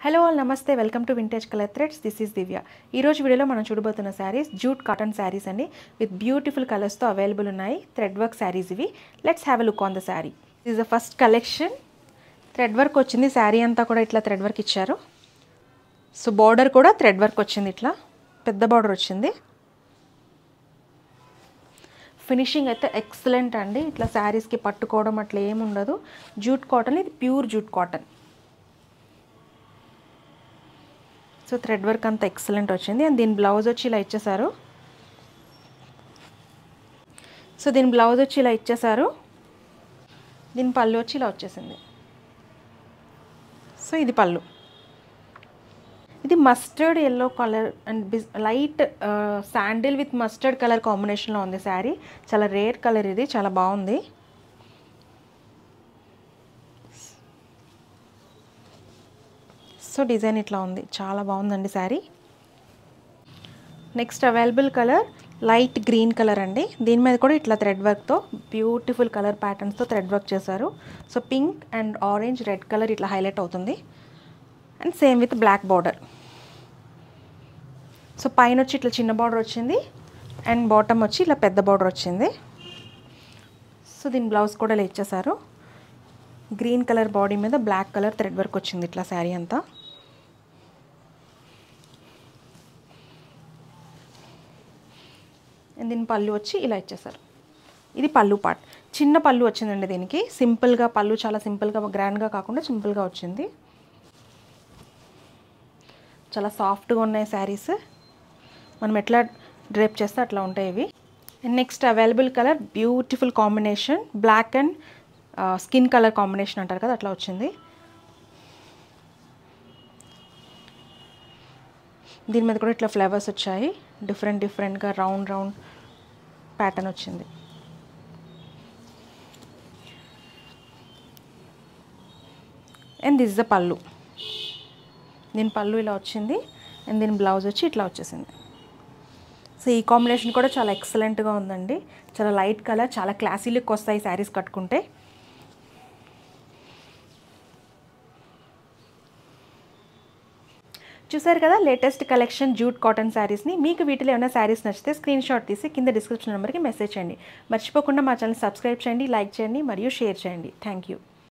hello all నమస్తే welcome to vintage colour threads this is Divya ఈ రోజు వీడియోలో మనం చూడబోతున్న శారీస్ జూట్ కాటన్ శారీస్ అండి విత్ బ్యూటిఫుల్ కలర్స్తో అవైలబుల్ ఉన్నాయి థ్రెడ్ వర్క్ శారీస్ ఇవి let's have a look on the sari this the first collection thread work వచ్చింది శారీ అంతా కూడా ఇట్లా థ్రెడ్ వర్క్ ఇచ్చారు సో బార్డర్ కూడా థ్రెడ్ వర్క్ వచ్చింది ఇట్లా పెద్ద బార్డర్ వచ్చింది ఫినిషింగ్ అయితే ఎక్సలెంట్ అండి ఇట్లా శారీస్కి పట్టుకోవడం అట్లా ఏమి ఉండదు జూట్ కాటన్ ఇది pure jute cotton so thread work అంతా ఎక్సలెంట్ వచ్చింది అండ్ దీని బ్లౌజ్ వచ్చి ఇలా ఇచ్చేసారు సో దీని బ్లౌజ్ వచ్చి ఇలా ఇచ్చేసారు దీని పళ్ళు వచ్చి ఇలా వచ్చేసింది సో ఇది పళ్ళు ఇది మస్టర్డ్ ఎల్లో కలర్ అండ్ బిస్ light sandal with mustard colour కాంబినేషన్లో ఉంది శారీ చాలా రేర్ కలర్ ఇది చాలా బాగుంది సో డిజైన్ ఇట్లా ఉంది చాలా బాగుందండి sari next available colour light green colour అండి దీని మీద కూడా ఇట్లా థ్రెడ్ వర్క్తో బ్యూటిఫుల్ కలర్ ప్యాటర్న్స్తో థ్రెడ్ వర్క్ చేశారు so pink and orange red colour ఇట్లా హైలైట్ అవుతుంది and same with black border so పైన వచ్చి ఇట్లా చిన్న బార్డర్ వచ్చింది అండ్ బాటమ్ వచ్చి ఇట్లా పెద్ద బార్డర్ వచ్చింది సో దీని బ్లౌజ్ కూడా ఇలా ఇచ్చేసారు గ్రీన్ కలర్ బాడీ మీద బ్లాక్ కలర్ థ్రెడ్ వర్క్ వచ్చింది ఇట్లా శారీ అంతా అండ్ దీని పళ్ళు వచ్చి ఇలా ఇచ్చేసారు ఇది పళ్ళు పార్ట్ చిన్న పళ్ళు వచ్చిందండి దీనికి సింపుల్గా పళ్ళు చాలా సింపుల్గా గ్రాండ్గా కాకుండా సింపుల్గా వచ్చింది చాలా సాఫ్ట్గా ఉన్నాయి శారీస్ మనం ఎట్లా డ్రేప్ చేస్తే అట్లా ఉంటాయి ఇవి and next available colour beautiful combination black and skin colour combination అంటారు కదా అట్లా వచ్చింది దీని మీద కూడా ఇట్లా ఫ్లేవర్స్ వచ్చాయి డిఫరెంట్ డిఫరెంట్గా రౌండ్ రౌండ్ ప్యాటర్న్ వచ్చింది అండ్ దిస్ ద పళ్ళు దీని పళ్ళు ఇలా వచ్చింది అండ్ దీని బ్లౌజ్ వచ్చి ఇట్లా వచ్చేసింది సో ఈ కాంబినేషన్ కూడా చాలా ఎక్సలెంట్గా ఉందండి చాలా లైట్ కలర్ చాలా క్లాసీ లుక్ వస్తాయి శారీస్ కట్టుకుంటే చూసారు కదా లేటెస్ట్ కలెక్షన్ జూట్ కాటన్ శారీస్ని మీకు వీటిలో ఏమైనా శారీస్ నచ్చితే స్క్రీన్ షాట్ తీసి కింద డిస్క్రిప్షన్ నెంబర్కి మెసేజ్ చేయండి మర్చిపోకుండా మా ఛానల్ సబ్స్క్రైబ్ చేయండి లైక్ చేయండి మరియు షేర్ చేయండి థ్యాంక్ యూ